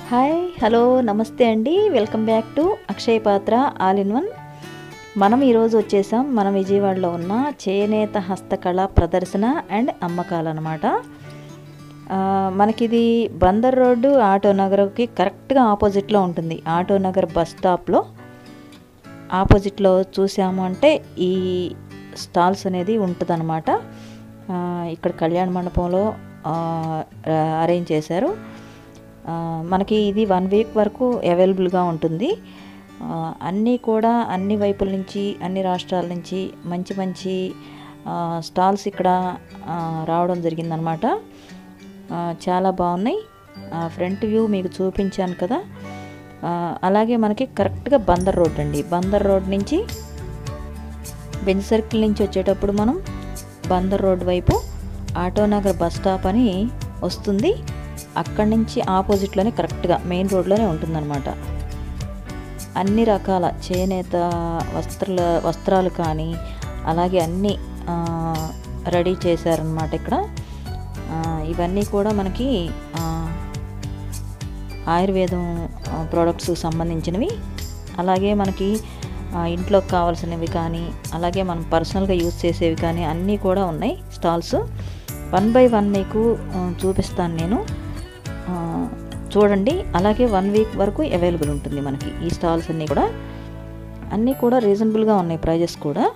hi hello నమస్తే అండి welcome back to Akshay పాత్ర ఆల్ ఇన్ వన్ మనం ఈరోజు వచ్చేసాం మన విజయవాడలో ఉన్న చేనేత హస్తకళ ప్రదర్శన అండ్ అమ్మకాలు అనమాట మనకిది బందర్ రోడ్డు ఆటో నగర్కి కరెక్ట్గా ఆపోజిట్లో ఉంటుంది ఆటో నగర్ బస్ స్టాప్లో ఆపోజిట్లో చూసాము అంటే ఈ స్టాల్స్ అనేది ఉంటుందన్నమాట ఆ, ఇక్కడ కళ్యాణ మండపంలో అరేంజ్ చేశారు ఆ, మనకి ఇది వన్ వీక్ వరకు అవైలబుల్గా ఉంటుంది ఆ, అన్నీ కూడా అన్ని వైపుల నుంచి అన్ని రాష్ట్రాల నుంచి మంచి మంచి ఆ, స్టాల్స్ ఇక్కడ ఆ, రావడం జరిగిందనమాట ఆ, చాలా బాగున్నాయి ఆ, ఫ్రంట్ వ్యూ మీకు చూపించాను కదా ఆ, అలాగే మనకి కరెక్ట్గా బందర్ రోడ్ అండి బందర్ రోడ్ నుంచి బెంజ్ సర్కిల్ నుంచి వచ్చేటప్పుడు మనం బందర్ రోడ్ వైపు ఆటోనగర్ బస్ స్టాప్ అని వస్తుంది అక్కడి నుంచి ఆపోజిట్లోనే కరెక్ట్గా మెయిన్ రోడ్లోనే ఉంటుందన్నమాట అన్ని రకాల చేనేత వస్త్రాల వస్త్రాలు కానీ అలాగే అన్నీ ఆ, రెడీ చేశారనమాట ఇక్కడ ఆ, ఇవన్నీ కూడా మనకి ఆ, ఆయుర్వేదం ప్రోడక్ట్స్ సంబంధించినవి అలాగే మనకి ఆ, ఇంట్లోకి కావాల్సినవి కానీ అలాగే మనం పర్సనల్గా యూజ్ చేసేవి కానీ అన్నీ కూడా ఉన్నాయి స్టాల్స్ వన్ బై వన్ మీకు ఆ, చూపిస్తాను నేను ఆ, చూడండి అలాగే వన్ వీక్ వరకు అవైలబుల్ ఉంటుంది మనకి ఈ స్టాల్స్ అన్నీ కూడా అన్నీ కూడా రీజనబుల్గా ఉన్నాయి ప్రైజెస్ కూడా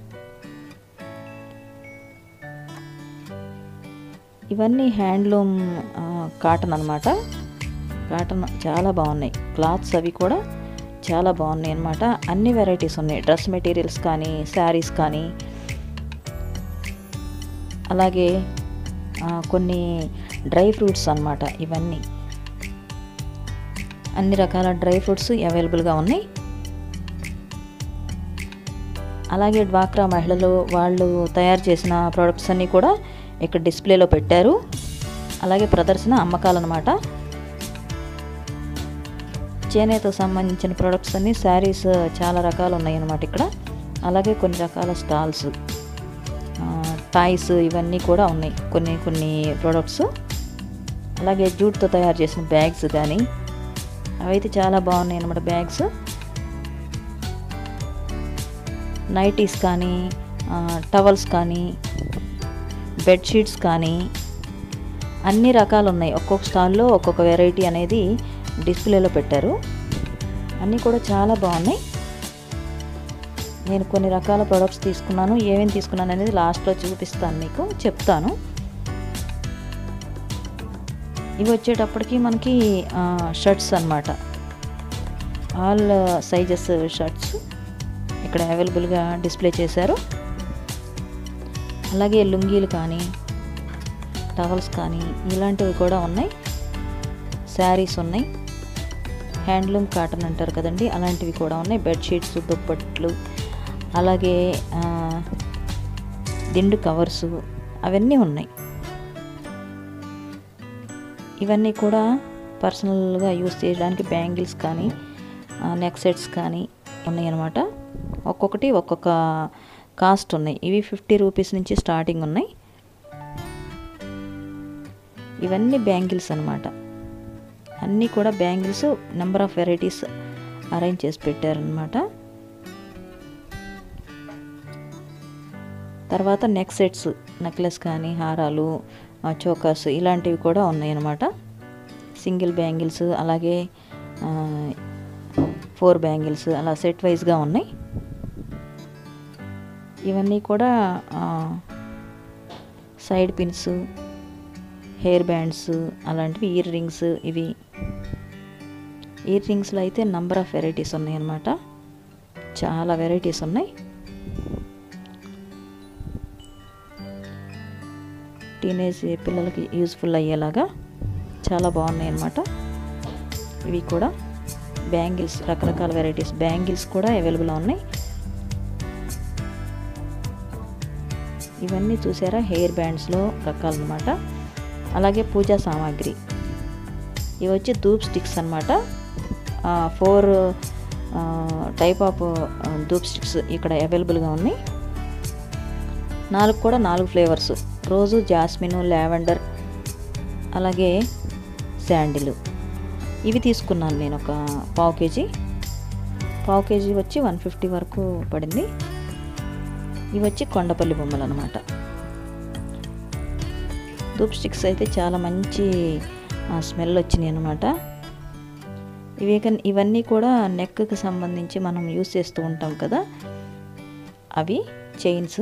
ఇవన్నీ హ్యాండ్లూమ్ కాటన్ అనమాట కాటన్ చాలా బాగున్నాయి క్లాత్స్ అవి కూడా చాలా బాగున్నాయి అనమాట అన్ని వెరైటీస్ ఉన్నాయి డ్రెస్ మెటీరియల్స్ కానీ శారీస్ కానీ అలాగే ఆ, కొన్ని డ్రై ఫ్రూట్స్ అన్నమాట ఇవన్నీ అన్ని రకాల డ్రై ఫ్రూట్స్ అవైలబుల్గా ఉన్నాయి అలాగే డ్వాక్రా మహిళలు వాళ్ళు తయారు చేసిన ప్రోడక్ట్స్ అన్నీ కూడా ఇక్కడ డిస్ప్లేలో పెట్టారు అలాగే ప్రదర్శన అమ్మకాలు అనమాట చేనేతకు సంబంధించిన ప్రోడక్ట్స్ అన్ని శారీస్ చాలా రకాలు ఉన్నాయి అన్నమాట ఇక్కడ అలాగే కొన్ని రకాల స్టాల్స్ టాయ్స్ ఇవన్నీ కూడా ఉన్నాయి కొన్ని కొన్ని ప్రోడక్ట్స్ అలాగే జూట్తో తయారు చేసిన బ్యాగ్స్ కానీ అవైతే చాలా బాగున్నాయి అన్నమాట బ్యాగ్స్ నైటీస్ కానీ టవల్స్ కానీ బెడ్షీట్స్ కానీ అన్ని రకాలు ఉన్నాయి ఒక్కొక్క స్టాల్లో ఒక్కొక్క వెరైటీ అనేది డిస్ప్లేలో పెట్టారు అన్నీ కూడా చాలా బాగున్నాయి నేను కొన్ని రకాల ప్రొడక్ట్స్ తీసుకున్నాను ఏమేమి తీసుకున్నాను అనేది లాస్ట్లో చూపిస్తాను మీకు చెప్తాను ఇవి వచ్చేటప్పటికి మనకి షర్ట్స్ అన్నమాట ఆల్ సైజెస్ షర్ట్స్ ఇక్కడ అవైలబుల్గా డిస్ప్లే చేశారు అలాగే లుంగీలు కానీ టవల్స్ కానీ ఇలాంటివి కూడా ఉన్నాయి శారీస్ ఉన్నాయి హ్యాండ్లూమ్ కాటన్ అంటారు కదండి అలాంటివి కూడా ఉన్నాయి బెడ్షీట్స్ దుప్పట్లు అలాగే ఆ, దిండు కవర్సు అవన్నీ ఉన్నాయి ఇవన్నీ కూడా పర్సనల్గా యూస్ చేయడానికి బ్యాంగిల్స్ కానీ నెక్ సెట్స్ కానీ ఉన్నాయన్నమాట ఒక్కొక్కటి ఒక్కొక్క కాస్ట్ ఉన్నాయి ఇవి ఫిఫ్టీ రూపీస్ నుంచి స్టార్టింగ్ ఉన్నాయి ఇవన్నీ బ్యాంగిల్స్ అన్నమాట అన్నీ కూడా bangles number of varieties arrange చేసి పెట్టారనమాట తర్వాత నెక్ సెట్స్ నెక్లెస్ కానీ హారాలు చోకర్స్ ఇలాంటివి కూడా ఉన్నాయన్నమాట సింగిల్ బ్యాంగిల్స్ అలాగే ఫోర్ బ్యాంగిల్స్ అలా సెట్ వైజ్గా ఉన్నాయి ఇవన్నీ కూడా సైడ్ పిన్స్ హెయిర్ బ్యాండ్స్ అలాంటివి ఇయర్ రింగ్స్ ఇవి ఇయర్ రింగ్స్లో అయితే నంబర్ ఆఫ్ వెరైటీస్ ఉన్నాయి అన్నమాట చాలా వెరైటీస్ ఉన్నాయి టీనేజ్ పిల్లలకి యూస్ఫుల్ అయ్యేలాగా చాలా బాగున్నాయి అన్నమాట ఇవి కూడా బ్యాంగిల్స్ రకరకాల వెరైటీస్ బ్యాంగిల్స్ కూడా అవైలబుల్ ఉన్నాయి ఇవన్నీ చూసారా హెయిర్ బ్యాండ్స్లో రకాలన్నమాట అలాగే పూజా సామాగ్రి ఇవి వచ్చి ధూప్ స్టిక్స్ అనమాట ఫోర్ టైప్ ఆఫ్ ధూప్ స్టిక్స్ ఇక్కడ అవైలబుల్గా ఉన్నాయి నాలుగు కూడా నాలుగు ఫ్లేవర్స్ రోజు జాస్మిన్ లావెండర్ అలాగే శాండిల్ ఇవి తీసుకున్నాను నేను ఒక పావు కేజీ పావు కేజీ వచ్చి వన్ ఫిఫ్టీ వరకు పడింది ఇవి వచ్చి కొండపల్లి బొమ్మలు అనమాట ధూప్ స్టిక్స్ అయితే చాలా మంచి స్మెల్ వచ్చినాయి అనమాట ఇవి ఇవన్నీ కూడా నెక్కి సంబంధించి మనం యూస్ చేస్తూ ఉంటాం కదా అవి చైన్స్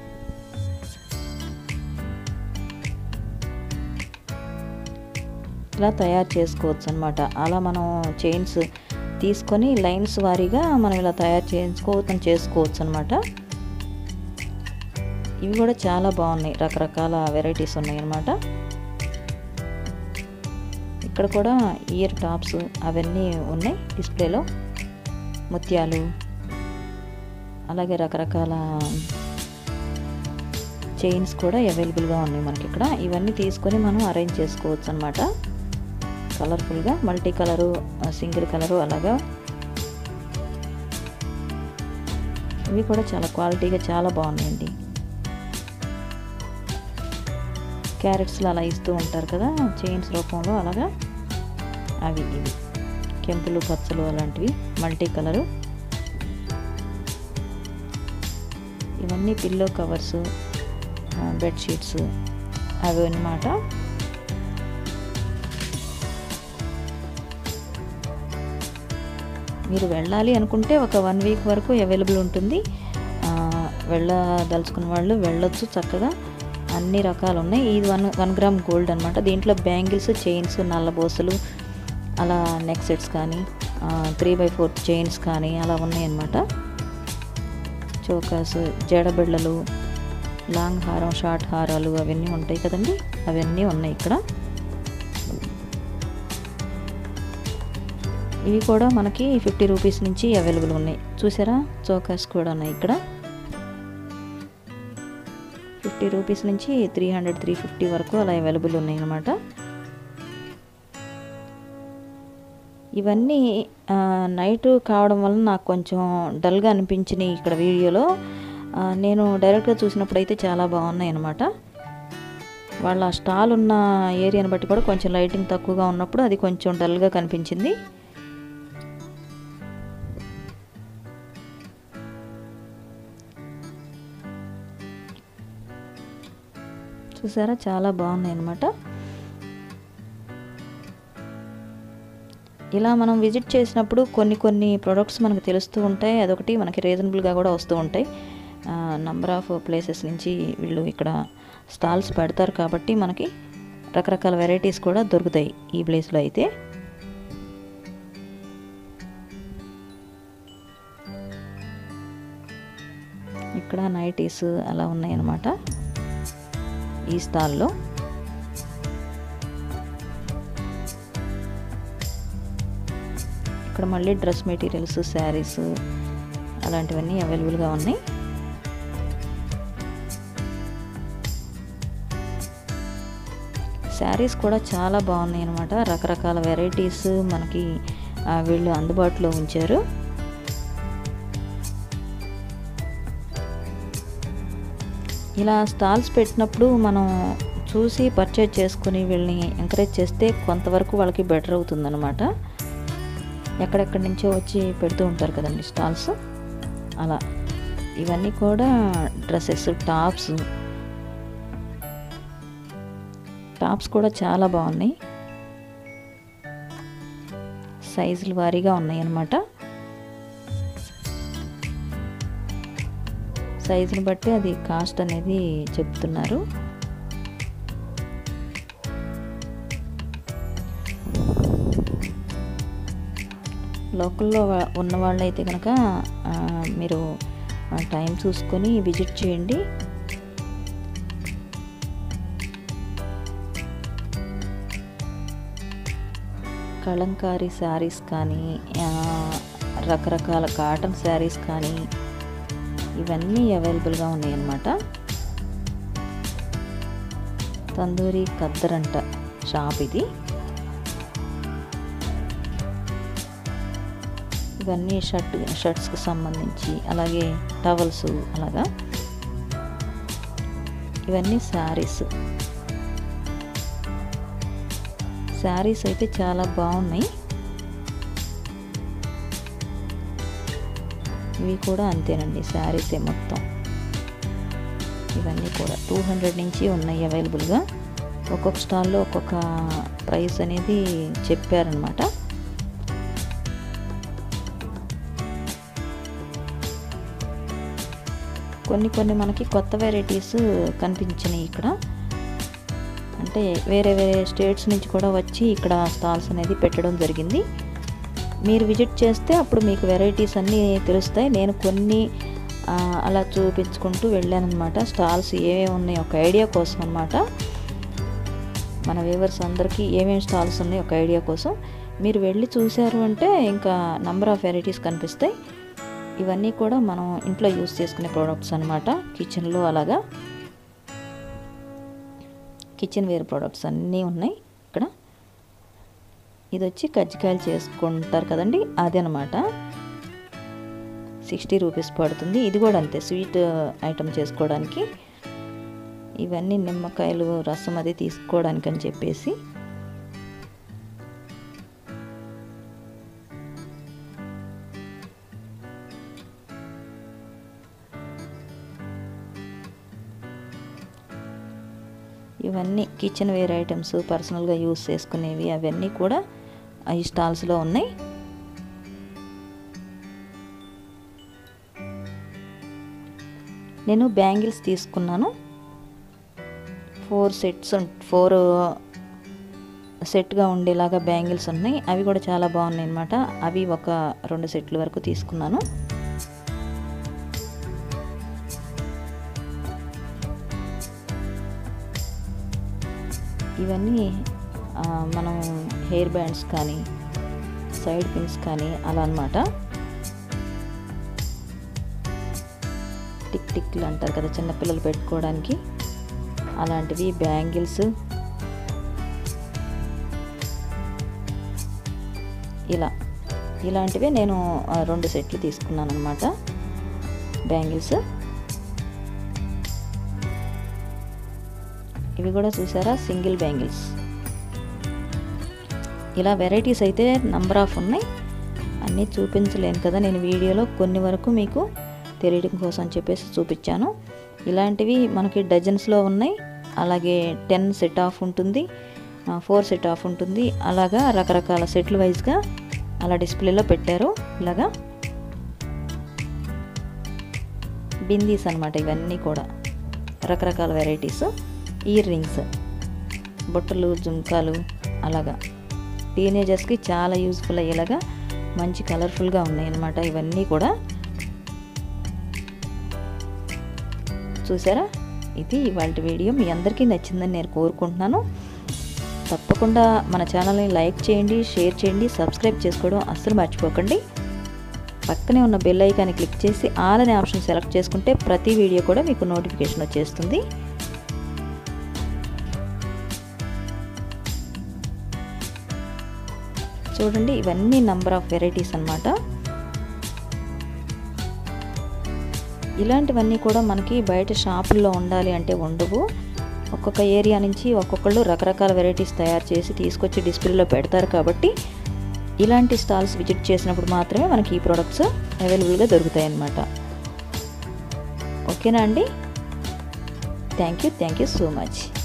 ఇలా తయారు చేసుకోవచ్చు అనమాట అలా మనం చైన్స్ తీసుకొని లైన్స్ వారీగా మనం ఇలా తయారు చేసుకోవచ్చు చేసుకోవచ్చు అనమాట ఇవి కూడా చాలా బాగున్నాయి రకరకాల వెరైటీస్ ఉన్నాయి అనమాట ఇక్కడ కూడా ఇయర్ టాప్స్ అవన్నీ ఉన్నాయి డిస్ప్లేలో ముత్యాలు అలాగే రకరకాల చైన్స్ కూడా అవైలబుల్గా ఉన్నాయి మనకి ఇక్కడ ఇవన్నీ తీసుకొని మనం అరేంజ్ చేసుకోవచ్చు అనమాట కలర్ఫుల్గా మల్టీ కలరు సింగిల్ కలరు అలాగా ఇవి కూడా చాలా క్వాలిటీగా చాలా బాగున్నాయండి క్యారెట్స్లో అలా ఇస్తూ ఉంటారు కదా చైన్స్ రూపంలో అలాగా అవి ఇవి కెంపులు పచ్చలు అలాంటివి మల్టీ కలరు ఇవన్నీ పిల్లో కవర్స్ బెడ్షీట్స్ అవి అన్నమాట మీరు వెళ్ళాలి అనుకుంటే ఒక వన్ వీక్ వరకు అవైలబుల్ ఉంటుంది వెళ్ళదలుచుకున్న వాళ్ళు వెళ్ళొచ్చు చక్కగా అన్ని రకాలు ఉన్నాయి ఇది వన్ వన్ గ్రామ్ గోల్డ్ అనమాట దీంట్లో బ్యాంగిల్స్ చైన్స్ నల్లబోసలు అలా నెక్ సెట్స్ కానీ త్రీ బై ఫోర్ చైన్స్ కానీ అలా ఉన్నాయన్నమాట చోకాస్ జడబిళ్ళలు లాంగ్ హారం షార్ట్ హారాలు అవన్నీ ఉంటాయి కదండి అవన్నీ ఉన్నాయి ఇక్కడ ఇవి కూడా మనకి ఫిఫ్టీ రూపీస్ నుంచి అవైలబుల్ ఉన్నాయి చూసారా చోకాస్ కూడా ఉన్నాయి ఇక్కడ ఫిఫ్టీ రూపీస్ నుంచి త్రీ హండ్రెడ్ త్రీ ఫిఫ్టీ వరకు అలా అవైలబుల్ ఉన్నాయి అన్నమాట ఇవన్నీ నైట్ కావడం వల్ల నాకు కొంచెం డల్గా అనిపించినాయి ఇక్కడ వీడియోలో నేను డైరెక్ట్గా చూసినప్పుడు అయితే చాలా బాగున్నాయి అన్నమాట వాళ్ళ స్టాల్ ఉన్న ఏరియాని బట్టి కూడా కొంచెం లైటింగ్ తక్కువగా ఉన్నప్పుడు అది కొంచెం డల్గా కనిపించింది చూసారా చాలా బాగున్నాయి అన్నమాట ఇలా మనం విజిట్ చేసినప్పుడు కొన్ని కొన్ని ప్రొడక్ట్స్ మనకు తెలుస్తూ ఉంటాయి అదొకటి మనకి రీజనబుల్గా కూడా వస్తూ ఉంటాయి నంబర్ ఆఫ్ ప్లేసెస్ నుంచి వీళ్ళు ఇక్కడ స్టాల్స్ పెడతారు కాబట్టి మనకి రకరకాల వెరైటీస్ కూడా దొరుకుతాయి ఈ ప్లేస్లో అయితే ఇక్కడ నైటీస్ అలా ఉన్నాయన్నమాట ఈ స్టాల్లో ఇక్కడ మళ్ళీ డ్రెస్ మెటీరియల్స్ శారీస్ అలాంటివన్నీ అవైలబుల్గా ఉన్నాయి శారీస్ కూడా చాలా బాగున్నాయి అనమాట రకరకాల వెరైటీస్ మనకి వీళ్ళు అందుబాటులో ఉంచారు ఇలా స్టాల్స్ పెట్టినప్పుడు మనం చూసి పర్చేజ్ చేసుకుని వీళ్ళని ఎంకరేజ్ చేస్తే కొంతవరకు వాళ్ళకి బెటర్ అవుతుందన్నమాట ఎక్కడెక్కడి నుంచో వచ్చి పెడుతూ ఉంటారు కదండి స్టాల్స్ అలా ఇవన్నీ కూడా డ్రెస్సెస్ టాప్స్ టాప్స్ కూడా చాలా బాగున్నాయి సైజుల వారీగా ఉన్నాయి అన్నమాట సైజుని బట్టి అది కాస్ట్ అనేది చెప్తున్నారు లోకల్లో ఉన్న వాళ్ళైతే కనుక మీరు టైం చూసుకొని విజిట్ చేయండి కలంకారీ శారీస్ కానీ రకరకాల కాటన్ శారీస్ కానీ ఇవన్నీ అవైలబుల్గా ఉన్నాయన్నమాట తందూరి కద్దరంట షాప్ ఇది ఇవన్నీ షర్ట్ షర్ట్స్కి సంబంధించి అలాగే టవల్స్ అలాగా ఇవన్నీ శారీస్ శారీస్ అయితే చాలా బాగున్నాయి ఇవి కూడా అంతేనండి శారీసే మొత్తం ఇవన్నీ కూడా టూ హండ్రెడ్ నుంచి ఉన్నాయి అవైలబుల్గా ఒక్కొక్క స్టాల్లో ఒక్కొక్క ప్రైస్ అనేది చెప్పారనమాట కొన్ని కొన్ని మనకి కొత్త వెరైటీస్ కనిపించినాయి ఇక్కడ అంటే వేరే వేరే స్టేట్స్ నుంచి కూడా వచ్చి ఇక్కడ స్టాల్స్ అనేది పెట్టడం జరిగింది మీరు విజిట్ చేస్తే అప్పుడు మీకు వెరైటీస్ అన్నీ తెలుస్తాయి నేను కొన్ని ఆ, అలా చూపించుకుంటూ వెళ్ళానమాట స్టాల్స్ ఏమేమి ఉన్నాయి ఒక ఐడియా కోసం అనమాట మన వ్యూవర్స్ అందరికీ ఏమేమి స్టాల్స్ ఉన్నాయి ఒక ఐడియా కోసం మీరు వెళ్ళి చూశారు అంటే ఇంకా నంబర్ ఆఫ్ వెరైటీస్ కనిపిస్తాయి ఇవన్నీ కూడా మనం ఇంట్లో యూస్ చేసుకునే ప్రోడక్ట్స్ అనమాట కిచెన్లో అలాగా కిచెన్ వేర్ ప్రోడక్ట్స్ అన్నీ ఉన్నాయి ఇక్కడ ఇది వచ్చి కజ్జికాయలు చేసుకుంటారు కదండి అదే అనమాట సిక్స్టీ రూపీస్ పడుతుంది ఇది కూడా అంతే స్వీట్ ఐటమ్ చేసుకోవడానికి ఇవన్నీ నిమ్మకాయలు రసం అది తీసుకోవడానికి అని చెప్పేసి ఇవన్నీ కిచెన్ వేర్ ఐటమ్స్ పర్సనల్గా యూస్ చేసుకునేవి అవన్నీ కూడా ఈ స్టాల్స్లో ఉన్నాయి నేను బ్యాంగిల్స్ తీసుకున్నాను ఫోర్ సెట్స్ ఫోర్ సెట్గా ఉండేలాగా బ్యాంగిల్స్ ఉన్నాయి అవి కూడా చాలా బాగున్నాయి అనమాట అవి ఒక రెండు సెట్ల వరకు తీసుకున్నాను ఇవన్నీ ఆ, మనం హెయిర్ బ్యాండ్స్ కానీ సైడ్ పిన్స్ కానీ అలా అనమాట టిక్ టిక్లు అంటారు కదా చిన్నపిల్లలు పెట్టుకోవడానికి అలాంటివి బ్యాంగిల్స్ ఇలా ఇలాంటివి నేను ఆ, రెండు సెట్లు తీసుకున్నాను అనమాట బ్యాంగిల్స్ ఇవి కూడా చూసారా సింగిల్ బ్యాంగిల్స్ ఇలా వెరైటీస్ అయితే నంబర్ ఆఫ్ ఉన్నాయి అన్నీ చూపించలేను కదా నేను వీడియోలో కొన్ని వరకు మీకు తెలియడం కోసం అని చెప్పేసి చూపించాను ఇలాంటివి మనకి డజన్స్లో ఉన్నాయి అలాగే టెన్ సెట్ ఆఫ్ ఉంటుంది ఫోర్ సెట్ ఆఫ్ ఉంటుంది అలాగా రకరకాల సెట్ల వైజ్గా అలా డిస్ప్లేలో పెట్టారు ఇలాగా బిందీస్ అనమాట ఇవన్నీ కూడా రకరకాల వెరైటీస్ ఇయర్ రింగ్స్ బొట్టలు జుంకాలు అలాగా టీనేజర్స్కి చాలా యూస్ఫుల్ అయ్యేలాగా మంచి కలర్ఫుల్గా ఉన్నాయి అన్నమాట ఇవన్నీ కూడా చూసారా ఇది ఇవాళ వీడియో మీ అందరికీ నచ్చిందని నేను కోరుకుంటున్నాను తప్పకుండా మన ఛానల్ని లైక్ చేయండి షేర్ చేయండి సబ్స్క్రైబ్ చేసుకోవడం అస్సలు మర్చిపోకండి పక్కనే ఉన్న బెల్ ఐకాన్ని క్లిక్ చేసి ఆల్ అనే ఆప్షన్ సెలెక్ట్ చేసుకుంటే ప్రతి వీడియో కూడా మీకు నోటిఫికేషన్ వచ్చేస్తుంది చూడండి ఇవన్నీ నంబర్ ఆఫ్ వెరైటీస్ అన్నమాట ఇలాంటివన్నీ కూడా మనకి బయట షాపుల్లో ఉండాలి అంటే ఉండవు ఒక్కొక్క ఏరియా నుంచి ఒక్కొక్కళ్ళు రకరకాల వెరైటీస్ తయారు చేసి తీసుకొచ్చి డిస్ప్లేలో పెడతారు కాబట్టి ఇలాంటి స్టాల్స్ విజిట్ చేసినప్పుడు మాత్రమే మనకి ఈ ప్రోడక్ట్స్ అవైలబుల్గా దొరుకుతాయి అన్నమాట ఓకేనా అండి thank you thank you so much